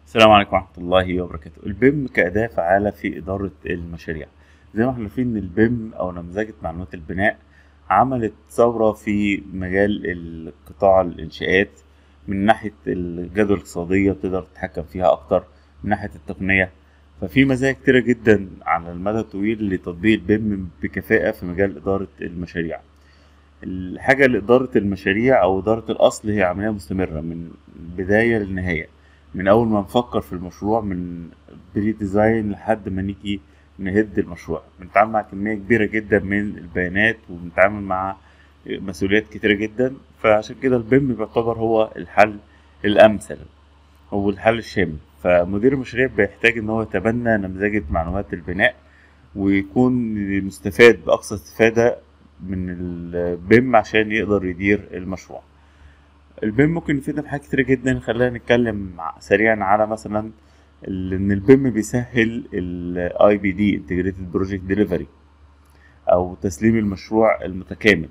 السلام عليكم ورحمة الله وبركاته البيم كأداة فعالة في إدارة المشاريع زي ما احنا عارفين إن البيم أو نمذجة معلومات البناء عملت ثورة في مجال القطاع الإنشاءات من ناحية الجدول الاقتصادية تقدر تتحكم فيها أكتر من ناحية التقنية ففي مزايا كتيرة جدا على المدى الطويل لتطبيق البيم بكفاءة في مجال إدارة المشاريع الحاجة لإدارة المشاريع أو إدارة الأصل هي عملية مستمرة من بداية للنهاية من أول ما نفكر في المشروع من بري ديزاين لحد ما نيجي نهد المشروع بنتعامل مع كمية كبيرة جدا من البيانات وبنتعامل مع مسؤوليات كتيرة جدا فعشان كده البيم بيعتبر هو الحل الأمثل هو الحل الشامل فمدير المشاريع بيحتاج إن هو يتبنى نمذجة معلومات البناء ويكون مستفاد بأقصى استفادة من البيم عشان يقدر يدير المشروع البيم ممكن يفيدنا في حاجات كتير جدا خلينا نتكلم سريعا على مثلا ان البيم بيسهل الاي بي دي انتجريتد بروجكت ديليفري او تسليم المشروع المتكامل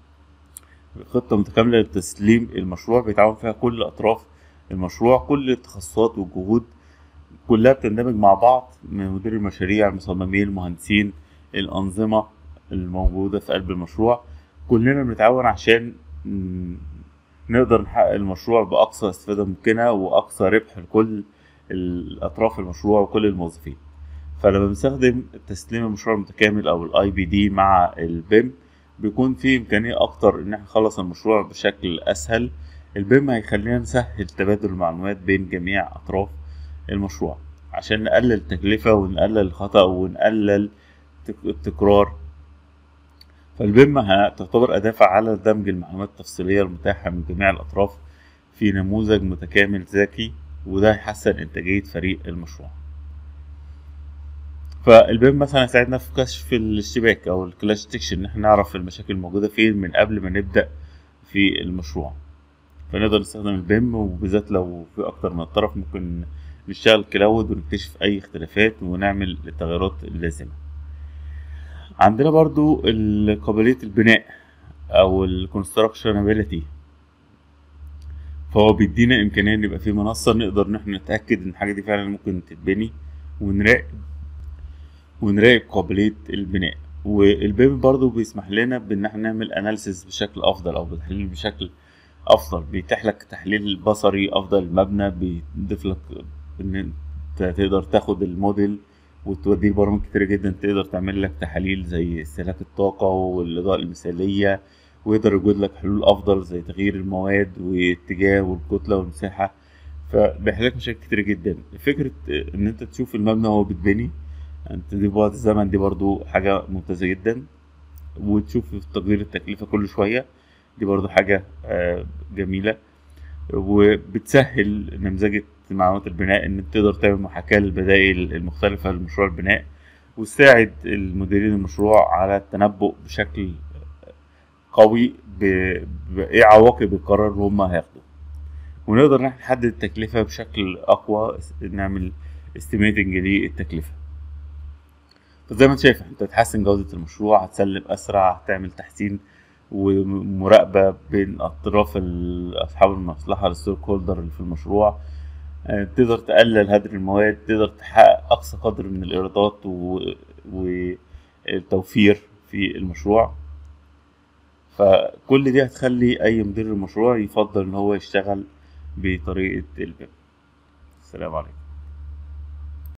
خطة متكاملة لتسليم المشروع بيتعاون فيها كل أطراف المشروع كل التخصصات والجهود كلها بتندمج مع بعض من مدير المشاريع المصممين المهندسين الأنظمة الموجودة في قلب المشروع كلنا بنتعاون عشان نقدر نحقق المشروع بأقصى استفادة ممكنة وأقصى ربح لكل الأطراف المشروع وكل الموظفين فلما بنستخدم تسليم المشروع المتكامل أو الاي بي دي مع البيم بيكون في إمكانية أكتر إن احنا نخلص المشروع بشكل أسهل البيم هيخلينا نسهل تبادل المعلومات بين جميع أطراف المشروع عشان نقلل التكلفة ونقلل الخطأ ونقلل التكرار فالبيم تعتبر أداة فعالة لدمج المعلومات التفصيلية المتاحة من جميع الأطراف في نموذج متكامل ذكي وده هيحسن إنتاجية فريق المشروع فالبيم مثلا يساعدنا في كشف الاشتباك أو الكلاش ديتكشن إن احنا نعرف المشاكل الموجودة فين من قبل ما نبدأ في المشروع فنقدر نستخدم البيم وبالذات لو في أكتر من طرف ممكن نشتغل كلاود ونكتشف أي اختلافات ونعمل التغيرات اللازمة عندنا برضو قابلية البناء أو الكونستراكشنابيلتي فهو بيدينا إمكانية إن يبقى في منصة نقدر إن احنا نتأكد إن الحاجة دي فعلا ممكن تتبني ونراقب ونراقب قابلية البناء والبيم برضو بيسمح لنا بإن احنا نعمل أناليسيس بشكل أفضل أو بتحليل بشكل أفضل بيتيح لك تحليل بصري أفضل المبنى بيضيف لك إن أنت تقدر تاخد الموديل وتوديه برامج كتير جدا تقدر تعمل لك تحاليل زي استهلاك الطاقة والإضاءة المثالية ويقدر يوجد لك حلول أفضل زي تغيير المواد واتجاه والكتلة والمساحة فبيحل لك مشاكل كتير جدا فكرة إن أنت تشوف المبنى وهو بيتبني أنت دي بعد الزمن دي برضو حاجة ممتازة جدا وتشوف تقدير التكلفة كل شوية دي برضو حاجة جميلة وبتسهل نمذجة معلومات البناء ان تقدر تعمل محاكاة للبدائل المختلفة لمشروع البناء وتساعد المديرين المشروع على التنبؤ بشكل قوي بإيه عواقب القرار اللي هم هياخدوه ونقدر نحدد التكلفة بشكل أقوى نعمل استيميتنج للتكلفة فزي ما انت شايف انت هتحسن جودة المشروع هتسلم أسرع هتعمل تحسين ومراقبة بين أطراف أصحاب المصلحة الستيك هولدر اللي في المشروع تقدر تقلل هدر المواد تقدر تحقق أقصى قدر من الإيرادات والتوفير في المشروع فكل دي هتخلي أي مدير المشروع يفضل إن هو يشتغل بطريقة البيم السلام عليكم